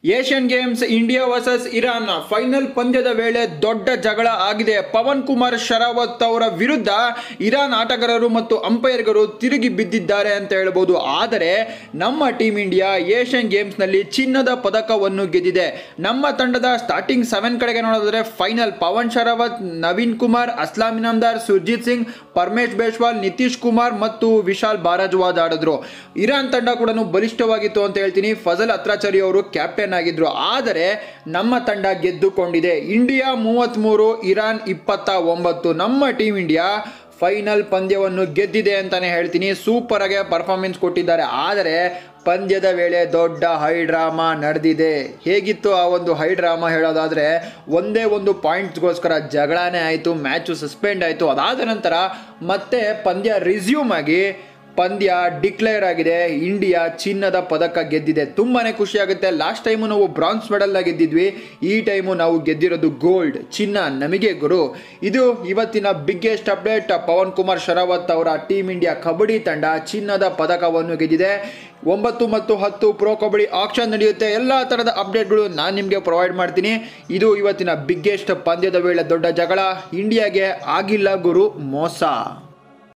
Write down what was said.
Asian games India versus Iran final ಪಂದ್ಯದ ವೇಳೆ ದೊಡ್ಡ ಜಗಳ ಆಗಿದೆ ಪವನ್ ಕುಮಾರ್ ಶರಾವತ್ ಅವರ ವಿರುದ್ಧ ಇರಾನ್ ಆಟಗಾರರು ಮತ್ತು ಅಂಪೈರ್ಗಳು ತಿರುಗಿ ಬಿದ್ದಿದ್ದಾರೆ ಅಂತ ಹೇಳ್ಬೋದು ಆದರೆ ನಮ್ಮ ಟೀಮ್ ಇಂಡಿಯಾ ಏಷ್ಯನ್ ಗೇಮ್ಸ್ನಲ್ಲಿ ಚಿನ್ನದ ಪದಕವನ್ನು ಗೆದ್ದಿದೆ ನಮ್ಮ ತಂಡದ ಸ್ಟಾರ್ಟಿಂಗ್ ಸೆವೆನ್ ಕಡೆಗೆ ನೋಡಿದ್ರೆ ಫೈನಲ್ ಪವನ್ ಶರಾವತ್ ನವೀನ್ ಕುಮಾರ್ ಅಸ್ಲಾಂ ಇನಾಮ್ದಾರ್ ಸುರ್ಜಿತ್ ಸಿಂಗ್ ಪರಮೇಶ್ ಬೇಶ್ವಾಲ್ ನಿತೀಶ್ ಕುಮಾರ್ ಮತ್ತು ವಿಶಾಲ್ ಭಾರದ್ವಾಜ್ ಆಡಿದ್ರು ಇರಾನ್ ತಂಡ ಕೂಡ ಬಲಿಷ್ಠವಾಗಿತ್ತು ಅಂತ ಹೇಳ್ತೀನಿ ಫಜಲ್ ಅತ್ರಾಚಾರಿ ಅವರು ಕ್ಯಾಪ್ಟನ್ ಆಗಿದ್ರು ಆದರೆ ನಮ್ಮ ತಂಡ ಗೆದ್ದುಕೊಂಡಿದೆ ಇಂಡಿಯಾ ಮೂವತ್ತ್ಮೂರು ಇರಾನ್ ಇಪ್ಪತ್ತ ಒಂಬತ್ತು ನಮ್ಮ ಟೀಮ್ ಇಂಡಿಯಾ ಫೈನಲ್ ಪಂದ್ಯವನ್ನು ಗೆದ್ದಿದೆ ಅಂತಾನೆ ಹೇಳ್ತೀನಿ ಸೂಪರ್ ಆಗಿ ಪರ್ಫಾರ್ಮೆನ್ಸ್ ಕೊಟ್ಟಿದ್ದಾರೆ ಆದರೆ ಪಂದ್ಯದ ವೇಳೆ ದೊಡ್ಡ ಹೈ ಡ್ರಾಮಾ ನಡೆದಿದೆ ಹೇಗಿತ್ತು ಆ ಒಂದು ಹೈ ಡ್ರಾಮಾ ಹೇಳೋದಾದರೆ ಒಂದೇ ಒಂದು ಪಾಯಿಂಟ್ಸ್ಗೋಸ್ಕರ ಜಗಳನೇ ಆಯಿತು ಮ್ಯಾಚು ಸಸ್ಪೆಂಡ್ ಆಯಿತು ಅದಾದ ನಂತರ ಮತ್ತೆ ಪಂದ್ಯ ರಿಸ್ಯೂಮ್ ಆಗಿ ಪಂದ್ಯ ಡಿಕ್ಲೇರ್ ಆಗಿದೆ ಇಂಡಿಯಾ ಚಿನ್ನದ ಪದಕ ಗೆದ್ದಿದೆ ತುಂಬಾನೇ ಖುಷಿ ಆಗುತ್ತೆ ಲಾಸ್ಟ್ ಟೈಮು ನಾವು ಬ್ರಾನ್ಸ್ ಮೆಡಲ್ನ ಗೆದ್ದಿದ್ವಿ ಈ ಟೈಮು ನಾವು ಗೆದ್ದಿರೋದು ಗೋಲ್ಡ್ ಚಿನ್ನ ನಮಗೆ ಗುರು ಇದು ಇವತ್ತಿನ ಬಿಗ್ಗೆಸ್ಟ್ ಅಪ್ಡೇಟ್ ಪವನ್ ಕುಮಾರ್ ಶರಾವತ್ ಅವರ ಟೀಮ್ ಇಂಡಿಯಾ ಕಬಡ್ಡಿ ತಂಡ ಚಿನ್ನದ ಪದಕವನ್ನು ಗೆದ್ದಿದೆ ಒಂಬತ್ತು ಮತ್ತು ಹತ್ತು ಪ್ರೋ ಕಬಡ್ಡಿ ಆಕ್ಷನ್ ನಡೆಯುತ್ತೆ ಎಲ್ಲ ಥರದ ಅಪ್ಡೇಟ್ಗಳು ನಾನು ನಿಮಗೆ ಪ್ರೊವೈಡ್ ಮಾಡ್ತೀನಿ ಇದು ಇವತ್ತಿನ ಬಿಗ್ಗೆಸ್ಟ್ ಪಂದ್ಯದ ವೇಳೆ ದೊಡ್ಡ ಜಗಳ ಇಂಡಿಯಾಗೆ ಆಗಿಲ್ಲ ಗುರು ಮೋಸ